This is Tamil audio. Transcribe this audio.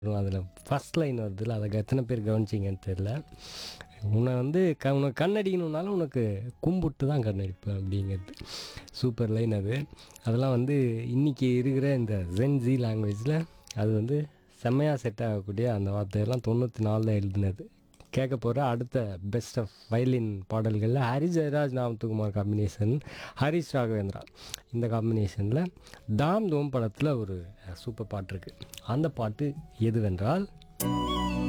அதில் ஃபஸ்ட் லைன் வருதுல்ல அதை எத்தனை பேர் கவனிச்சிங்கன்னு தெரில உன்னை வந்து க உனக்கு கண்ணடிக்கணுன்னாலும் உனக்கு கும்பிட்டு தான் கண்ணடிப்பேன் அப்படிங்கிறது சூப்பர் லைன் அது அதெல்லாம் வந்து இன்றைக்கி இருக்கிற இந்த ஜென்ஜி லாங்குவேஜில் அது வந்து செம்மையாக செட் ஆகக்கூடிய அந்த வார்த்தையெல்லாம் தொண்ணூற்றி நாலில் எழுதினது கேட்க போகிற அடுத்த பெஸ்ட் ஆஃப் வயலின் பாடல்களில் ஹரி ஜெயராஜ் நாமத்துக்குமார் காம்பினேஷன் ஹரிஷ் ராகவேந்திரா இந்த காம்பினேஷனில் தாம் தோம் படத்தில் ஒரு சூப்பர் பாட்டு இருக்குது அந்த பாட்டு எதுவென்றால்